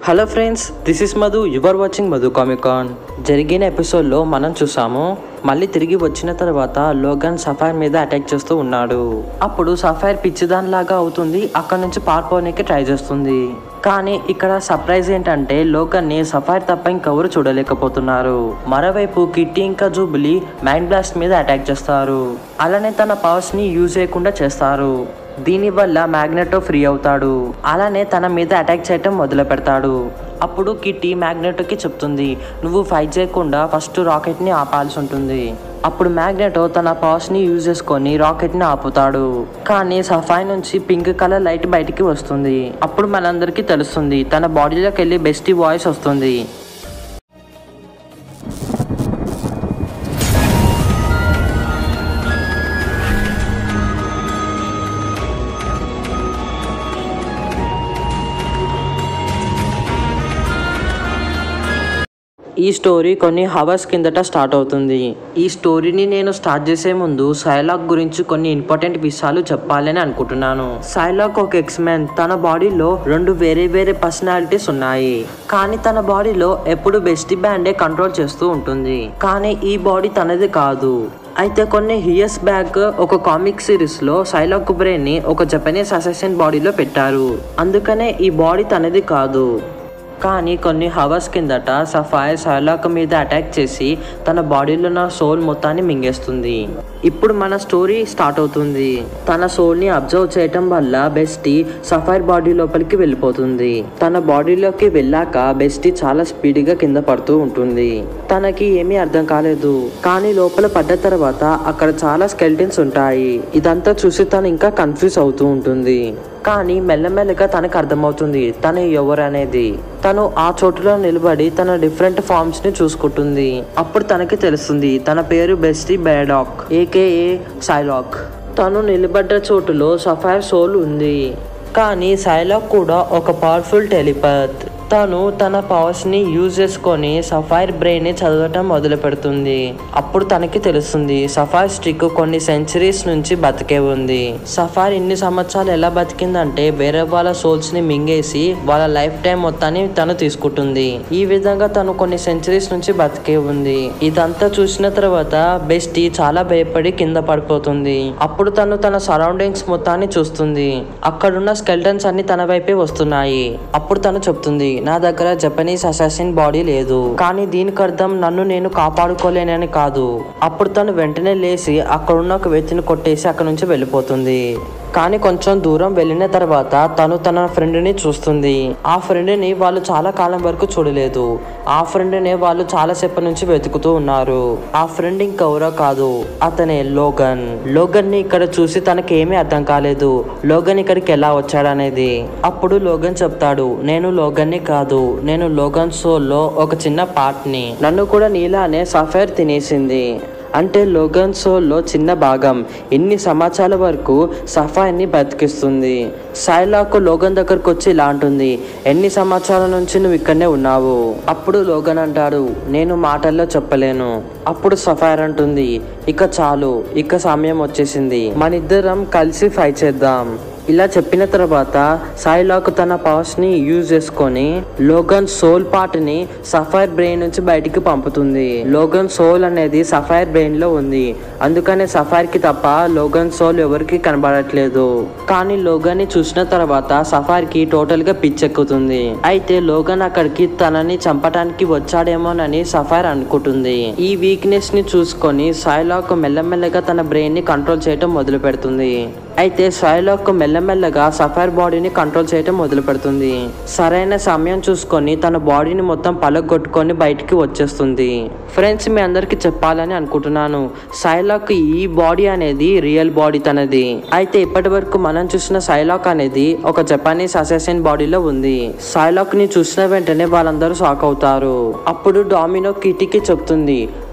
Hello friends this is Madhu your watching Madhu Comicon జరిగిన ఎపిసోడ్లో మనం చూసాము మళ్ళీ తిరిగి వచ్చిన తర్వాత లోగన్ సఫైర్ మీద అటాక్ చేస్తూ ఉన్నాడు అప్పుడు సఫైర్ పిచ్చిదానిలాగా అవుతుంది అక్కడ నుంచి పారిపోవడానికి ట్రై చేస్తుంది కానీ ఇక్కడ సర్ప్రైజ్ ఏంటంటే లోకన్ని సఫైర్ తప్ప ఇంకెవరు చూడలేకపోతున్నారు మరోవైపు కిట్టి ఇంకా జూబిలి మైండ్ బ్లాస్ట్ మీద అటాక్ చేస్తారు అలానే తన పవర్స్ ని యూజ్ చేయకుండా చేస్తారు దీనివల్ల మ్యాగ్నెటో ఫ్రీ అవుతాడు అలానే తన మీద అటాక్ చేయటం మొదలు పెడతాడు అప్పుడు కిట్టి మ్యాగ్నెటోకి చెప్తుంది నువ్వు ఫైట్ చేయకుండా ఫస్ట్ రాకెట్ని ఆపాల్సి ఉంటుంది అప్పుడు మ్యాగ్నెటో తన పవర్స్ని యూజ్ చేసుకొని రాకెట్ని ఆపుతాడు కానీ సఫాయి నుంచి పింక్ కలర్ లైట్ బయటికి వస్తుంది అప్పుడు మనందరికీ తెలుస్తుంది తన బాడీలోకి వెళ్ళి బెస్టీ వాయిస్ వస్తుంది ఈ స్టోరీ కొన్ని హవర్స్ కిందట స్టార్ట్ అవుతుంది ఈ స్టోరీని నేను స్టార్ట్ చేసే ముందు సైలాక్ గురించి కొన్ని ఇంపార్టెంట్ విషయాలు చెప్పాలని అనుకుంటున్నాను సైలాక్ ఒక ఎక్స్మెన్ తన బాడీలో రెండు వేరే వేరే పర్సనాలిటీస్ ఉన్నాయి కానీ తన బాడీలో ఎప్పుడు బెస్టీ బ్యాండే కంట్రోల్ చేస్తూ ఉంటుంది కానీ ఈ బాడీ తనది కాదు అయితే కొన్ని ఇయర్స్ బ్యాక్ ఒక కామిక్ సిరీస్ లో సైలాక్ బ్రెయిన్ ని ఒక జపనీస్ అసెసిన్ బాడీలో పెట్టారు అందుకనే ఈ బాడీ తనది కాదు కానీ కొన్ని హవర్స్ కిందట సఫాయర్ సైలాక్ మీద అటాక్ చేసి తన బాడీలో ఉన్న సోల్ మొత్తాన్ని మింగేస్తుంది ఇప్పుడు మన స్టోరీ స్టార్ట్ అవుతుంది తన సోల్ ని అబ్జర్వ్ చేయటం వల్ల బెస్టీ సఫైర్ బాడీ లోపలికి వెళ్ళిపోతుంది తన బాడీలోకి వెళ్ళాక బెస్టీ చాలా స్పీడ్ గా కింద పడుతూ ఉంటుంది తనకి ఏమీ అర్థం కాలేదు కానీ లోపల పడ్డ తర్వాత అక్కడ చాలా స్కెల్టన్స్ ఉంటాయి ఇదంతా చూసి తను ఇంకా కన్ఫ్యూజ్ అవుతూ ఉంటుంది కానీ మెల్లమెల్లగా తనకు అర్థమవుతుంది తను ఎవరు అనేది తను ఆ చోటులో నిలబడి తన డిఫరెంట్ ఫార్మ్స్ ని చూసుకుంటుంది అప్పుడు తనకి తెలుస్తుంది తన పేరు బెస్టీ బేడాక్ ఏకేఏ సైలాక్ తను నిలబడ్డ చోటులో సఫైర్ సోల్ ఉంది కానీ సైలాక్ కూడా ఒక పవర్ఫుల్ టెలిపత్ తను తన పవర్స్ ని యూజ్ చేసుకొని సఫైర్ బ్రెయిన్ ని చదవటం మొదలు పెడుతుంది అప్పుడు తనకి తెలుస్తుంది సఫైర్ స్టిక్ కొన్ని సెంచరీస్ నుంచి బతికే ఉంది సఫైర్ ఇన్ని సంవత్సరాలు ఎలా బతికిందంటే వేరే వాళ్ళ సోల్స్ ని మింగేసి వాళ్ళ లైఫ్ టైం మొత్తాన్ని తను తీసుకుంటుంది ఈ విధంగా తను కొన్ని సెంచరీస్ నుంచి బతికే ఉంది ఇదంతా చూసిన తర్వాత బెస్టీ చాలా భయపడి కింద పడిపోతుంది అప్పుడు తను తన సరౌండింగ్స్ మొత్తాన్ని చూస్తుంది అక్కడున్న స్కెల్టన్స్ అన్ని తన వైపే వస్తున్నాయి అప్పుడు తను చెప్తుంది నా దగ్గర జపనీస్ అసాసిన్ బాడీ లేదు కానీ దీనికి అర్థం నన్ను నేను కాపాడుకోలేనని కాదు అప్పుడు తను వెంటనే లేచి అక్కడున్న ఒక వ్యక్తిని కొట్టేసి అక్కడ నుంచి వెళ్ళిపోతుంది కానీ కొంచెం దూరం వెళ్ళిన తర్వాత తను తన ఫ్రెండ్ని చూస్తుంది ఆ ఫ్రెండ్ని వాళ్ళు చాలా కాలం వరకు చూడలేదు ఆ ఫ్రెండ్ని వాళ్ళు చాలా సేపటి నుంచి వెతుకుతూ ఉన్నారు ఆ ఫ్రెండ్ ఇంకెవరో కాదు అతనే లోగన్ లోగన్ ని ఇక్కడ చూసి తనకి ఏమీ అర్థం కాలేదు లోగన్ ఇక్కడికి ఎలా వచ్చాడనేది అప్పుడు లోగన్ చెప్తాడు నేను లోగన్ ని కాదు నేను లోగన్ సోల్లో ఒక చిన్న పార్ట్ ని నన్ను కూడా నీలానే సఫైర్ తినేసింది అంటే లోగన్ సోల్లో చిన్న భాగం ఇన్ని సంవత్సరాల వరకు సఫాయిని బతికిస్తుంది సైలాకు లోగన్ దగ్గరకు వచ్చి ఇలా అంటుంది ఎన్ని సంవత్సరాల నుంచి నువ్వు ఇక్కడనే ఉన్నావు అప్పుడు లోగన్ అంటాడు నేను మాటల్లో చెప్పలేను అప్పుడు సఫైర్ అంటుంది ఇక చాలు ఇక సమయం వచ్చేసింది మనిద్దరం కలిసి ఫైట్ చేద్దాం ఇలా చెప్పిన తర్వాత సాయిలాక్ తన పవర్స్ ని యూజ్ చేసుకొని లోగన్ సోల్ పార్ట్ ని సఫైర్ బ్రెయిన్ నుంచి బయటికి పంపుతుంది లోగన్ సోల్ అనేది సఫైర్ బ్రెయిన్ లో ఉంది అందుకనే సఫైర్ కి తప్ప లోగన్ సోల్ ఎవరికి కనబడట్లేదు కానీ లోగన్ ని చూసిన తర్వాత సఫైర్ కి టోటల్ గా పిచ్చెక్కుతుంది అయితే లోగన్ అక్కడికి తనని చంపడానికి వచ్చాడేమోనని సఫైర్ అనుకుంటుంది ఈ వీక్నెస్ ని చూసుకొని సాయిలాక్ మెల్లమెల్లగా తన బ్రెయిన్ ని కంట్రోల్ చేయడం మొదలు పెడుతుంది అయితే సైలాక్ మెల్లమెల్లగా సఫైర్ బాడీని కంట్రోల్ చేయడం మొదలు పెడుతుంది సరైన సమయం చూసుకొని తన బాడీని మొత్తం పలగొట్టుకొని బయటికి వచ్చేస్తుంది ఫ్రెండ్స్ మీ అందరికి చెప్పాలని అనుకుంటున్నాను సైలాక్ ఈ బాడీ అనేది రియల్ బాడీ తనది అయితే ఇప్పటి వరకు మనం చూసిన సైలాక్ అనేది ఒక జపానీస్ అసెసిన్ బాడీలో ఉంది సైలాక్ ని చూసిన వెంటనే వాళ్ళందరూ షాక్ అవుతారు అప్పుడు డామినో కిటికి చెప్తుంది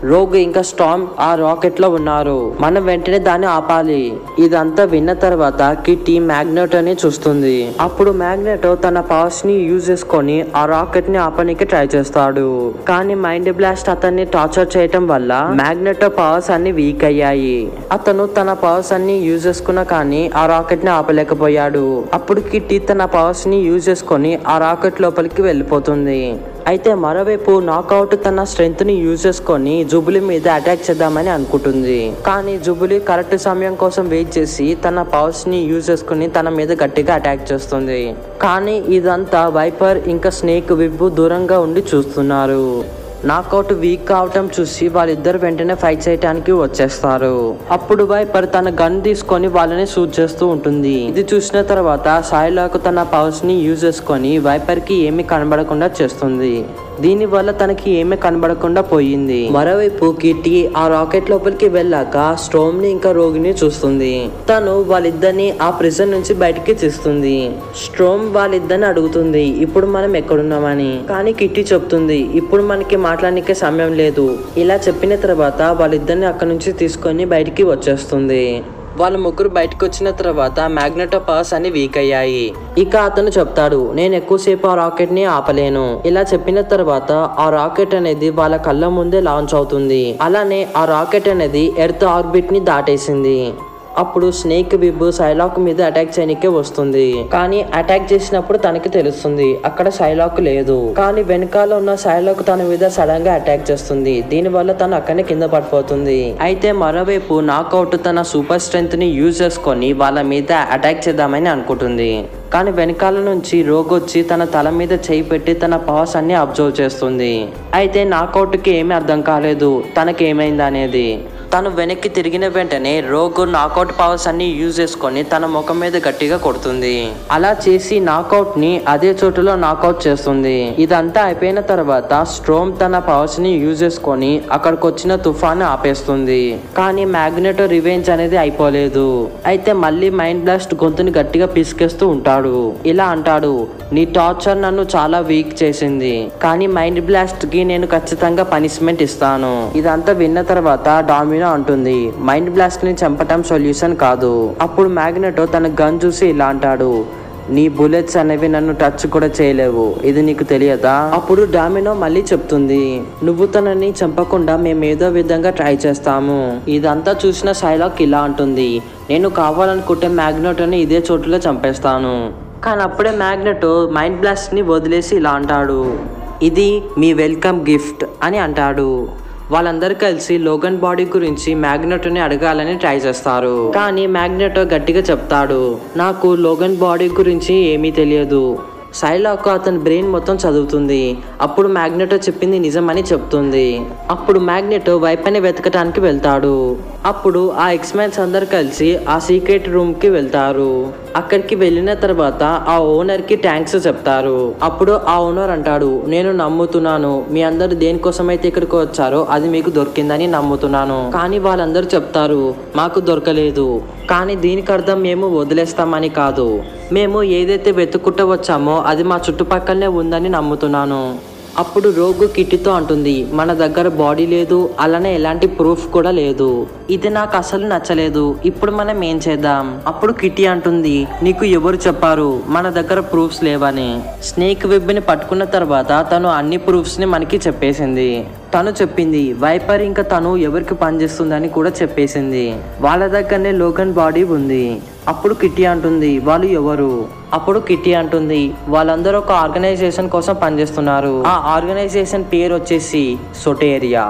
రోగ్ ఇంకా స్టామ్ ఆ రాకెట్ లో ఉన్నారు మనం వెంటనే దాన్ని ఆపాలి ఇదంతా విన్న తర్వాత కిట్టి మ్యాగ్నెటోని చూస్తుంది అప్పుడు మ్యాగ్నెటో తన పవర్స్ ని యూజ్ చేసుకొని ఆ రాకెట్ ని ఆపడానికి ట్రై చేస్తాడు కానీ మైండ్ బ్లాస్ట్ అతన్ని టార్చర్ చేయటం వల్ల మ్యాగ్నెటో పవర్స్ అన్ని వీక్ అయ్యాయి అతను తన పవర్స్ అన్ని యూజ్ చేసుకున్నా కానీ ఆ రాకెట్ ని ఆపలేకపోయాడు అప్పుడు కిట్టి తన పవర్స్ ని యూజ్ చేసుకొని ఆ రాకెట్ లోపలికి వెళ్ళిపోతుంది అయితే మరోవైపు నాకౌట్ తన స్ట్రెంగ్త్ ని యూజ్ చేసుకొని జుబులి మీద అటాక్ చేద్దామని అనుకుంటుంది కానీ జుబులి కరెక్ట్ సమయం కోసం వెయిట్ చేసి తన పవర్స్ ని యూజ్ చేసుకుని తన మీద గట్టిగా అటాక్ చేస్తుంది కానీ ఇదంతా వైపర్ ఇంకా స్నేక్ విబ్బు దూరంగా ఉండి చూస్తున్నారు నాకౌట్ వీక్ కావటం చూసి వాళ్ళిద్దరు వెంటనే ఫైట్ చేయడానికి వచ్చేస్తారు అప్పుడు వైపర్ తన గన్ తీసుకొని వాళ్ళని షూట్ చేస్తూ ఉంటుంది ఇది చూసిన తర్వాత సాయిలాకు తన పవర్స్ ని యూజ్ చేసుకొని వైపర్ కి ఏమీ కనబడకుండా చేస్తుంది దీని వల్ల తనకి ఏమీ కనబడకుండా పోయింది మరోవైపు కిట్టి ఆ రాకెట్ లోపలికి వెళ్ళాక స్టోమ్ ని ఇంకా రోగిని చూస్తుంది తను వాళ్ళిద్దరిని ఆ ప్రిజన్ నుంచి బయటికి తీస్తుంది స్ట్రోమ్ వాళ్ళిద్దరిని అడుగుతుంది ఇప్పుడు మనం ఎక్కడున్నామని కానీ కిట్టి చెప్తుంది ఇప్పుడు మనకి మాట్లాడడానికి సమయం లేదు ఇలా చెప్పిన తర్వాత వాళ్ళిద్దరిని అక్కడ నుంచి తీసుకొని బయటికి వచ్చేస్తుంది వాళ్ళ ముగ్గురు బయటకు వచ్చిన తర్వాత మ్యాగ్నెటో పవర్స్ అన్ని వీక్ అయ్యాయి ఇక అతను చెప్తాడు నేను ఎక్కువసేపు ఆ రాకెట్ ని ఆపలేను ఇలా చెప్పిన తర్వాత ఆ రాకెట్ అనేది వాళ్ళ కళ్ళ ముందే లాంచ్ అవుతుంది అలానే ఆ రాకెట్ అనేది ఎర్త్ ఆర్బిట్ ని దాటేసింది అప్పుడు స్నేక్ బిబ్ సైలాక్ మీద అటాక్ చేయనికే వస్తుంది కానీ అటాక్ చేసినప్పుడు తనకి తెలుస్తుంది అక్కడ సైలాక్ లేదు కానీ వెనకాల ఉన్న సైలాక్ తన మీద సడన్ గా అటాక్ చేస్తుంది దీని వల్ల తను అక్కడనే కింద పడిపోతుంది అయితే మరోవైపు నాకౌట్ తన సూపర్ స్ట్రెంగ్త్ ని యూజ్ చేసుకొని వాళ్ళ మీద అటాక్ చేద్దామని అనుకుంటుంది కానీ వెనకాల నుంచి రోగొచ్చి తన తల మీద చేయి పెట్టి తన పవర్స్ అన్ని అబ్జర్వ్ చేస్తుంది అయితే నాకౌట్కి ఏమీ అర్థం కాలేదు తనకేమైంది అనేది తను వెనక్కి తిరిగిన వెంటనే రోగు నాకౌట్ పవర్స్ అన్ని యూజ్ చేసుకొని తన ముఖం మీద గట్టిగా కొడుతుంది అలా చేసి నాకౌట్ ని అదే చోటులో నాకౌట్ చేస్తుంది ఇదంతా అయిపోయిన తర్వాత స్ట్రోమ్ తన పవర్స్ ని యూజ్ చేసుకొని అక్కడికి వచ్చిన తుఫాను ఆపేస్తుంది కానీ మ్యాగ్నెటో రివెంజ్ అనేది అయిపోలేదు అయితే మళ్ళీ మైండ్ బ్లాస్ట్ గొంతుని గట్టిగా పిసికేస్తూ ఉంటాడు ఇలా అంటాడు నీ టార్చర్ నన్ను చాలా వీక్ చేసింది కానీ మైండ్ బ్లాస్ట్ కి నేను ఖచ్చితంగా పనిష్మెంట్ ఇస్తాను ఇదంతా విన్న తర్వాత డామినో అంటుంది మైండ్ బ్లాస్ట్ ని చంపటం సొల్యూషన్ కాదు అప్పుడు మ్యాగ్నెటో తన గన్ చూసి ఇలా అంటాడు నీ బుల్లెట్స్ అనేవి నన్ను టచ్ కూడా చేయలేవు ఇది నీకు తెలియదా అప్పుడు డామినో మళ్ళీ చెప్తుంది నువ్వు తనని చంపకుండా మేము ఏదో విధంగా ట్రై చేస్తాము ఇదంతా చూసిన సైలాక్ ఇలా అంటుంది నేను కావాలనుకుంటే మ్యాగ్నెటోని ఇదే చోటులో చంపేస్తాను కానీ అప్పుడే మ్యాగ్నెటో మైండ్ బ్లాస్ట్ ని వదిలేసి ఇలా అంటాడు ఇది మీ వెల్కమ్ గిఫ్ట్ అని అంటాడు వాళ్ళందరూ కలిసి లోగన్ బాడీ గురించి మ్యాగ్నెటోని అడగాలని ట్రై చేస్తారు కానీ మ్యాగ్నెటో గట్టిగా చెప్తాడు నాకు లోగన్ బాడీ గురించి ఏమీ తెలియదు సైలాక్ అతని బ్రెయిన్ మొత్తం చదువుతుంది అప్పుడు మ్యాగ్నెటో చెప్పింది నిజమని చెప్తుంది అప్పుడు మ్యాగ్నెటో వైపని వెతకటానికి వెళ్తాడు అప్పుడు ఆ ఎక్స్మెన్స్ అందరు కలిసి ఆ సీక్రెట్ రూమ్ కి వెళ్తారు అక్కడికి వెళ్ళిన తర్వాత ఆ ఓనర్ కి థ్యాంక్స్ చెప్తారు అప్పుడు ఆ ఓనర్ అంటాడు నేను నమ్ముతున్నాను మీ అందరు దేనికోసమైతే ఇక్కడికి వచ్చారో అది మీకు దొరికిందని నమ్ముతున్నాను కానీ వాళ్ళందరూ చెప్తారు మాకు దొరకలేదు కానీ దీనికి అర్థం మేము వదిలేస్తామని కాదు మేము ఏదైతే వెతుక్కుంటూ వచ్చామో అది మా చుట్టుపక్కలనే ఉందని నమ్ముతున్నాను అప్పుడు రోగు కిట్టితో అంటుంది మన దగ్గర బాడీ లేదు అలానే ఎలాంటి ప్రూఫ్ కూడా లేదు ఇది నాకు అసలు నచ్చలేదు ఇప్పుడు మనం ఏం చేద్దాం అప్పుడు కిట్టి అంటుంది నీకు ఎవరు చెప్పారు మన దగ్గర ప్రూఫ్స్ లేవని స్నేక్ వెబ్ని పట్టుకున్న తర్వాత తను అన్ని ప్రూఫ్స్ ని మనకి చెప్పేసింది తను చెప్పింది వైపర్ ఇంకా తను ఎవరికి పనిచేస్తుందని కూడా చెప్పేసింది వాళ్ళ దగ్గరనే లోకన్ బాడీ ఉంది అప్పుడు కిట్టి అంటుంది వాళ్ళు ఎవరు అప్పుడు కిట్టి అంటుంది వాళ్ళందరూ ఒక ఆర్గనైజేషన్ కోసం పనిచేస్తున్నారు ఆ ఆర్గనైజేషన్ పేరు వచ్చేసి సొటేరియా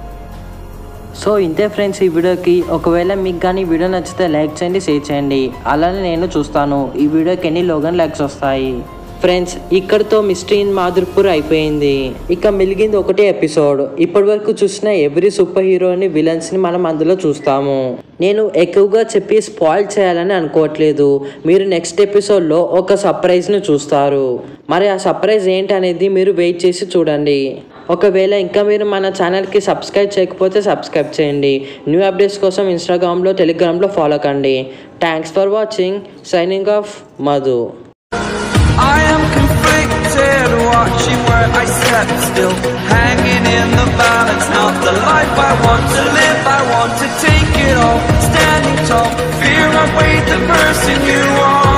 సో ఇంతే ఫ్రెండ్స్ ఈ వీడియోకి ఒకవేళ మీకు కానీ ఈ వీడియో నచ్చితే లైక్ చేయండి షేర్ చేయండి అలానే నేను చూస్తాను ఈ వీడియోకి ఎన్ని లోగన్ లైక్స్ వస్తాయి ఫ్రెండ్స్ ఇక్కడితో మిస్టరీ ఇన్ మాధుర్పూర్ అయిపోయింది ఇక మిలిగింది ఒకటే ఎపిసోడ్ ఇప్పటి వరకు చూసిన ఎవ్రీ సూపర్ హీరోని విలన్స్ ని మనం అందులో చూస్తాము నేను ఎక్కువగా చెప్పి స్పాయిల్ చేయాలని అనుకోవట్లేదు మీరు నెక్స్ట్ ఎపిసోడ్లో ఒక సర్ప్రైజ్ని చూస్తారు మరి ఆ సర్ప్రైజ్ ఏంటి అనేది మీరు వెయిట్ చేసి చూడండి ఒకవేళ ఇంకా మీరు మన ఛానల్కి సబ్స్క్రైబ్ చేయకపోతే సబ్స్క్రైబ్ చేయండి న్యూ అప్డేట్స్ కోసం ఇన్స్టాగ్రామ్లో టెలిగ్రామ్లో ఫాలో కండి thanks for watching signing off Madhu I am conflicted, watching where I step still, hanging in the balance, not the the life I want to live. I want to take it all. Standing tall, fear I weighed the person you are.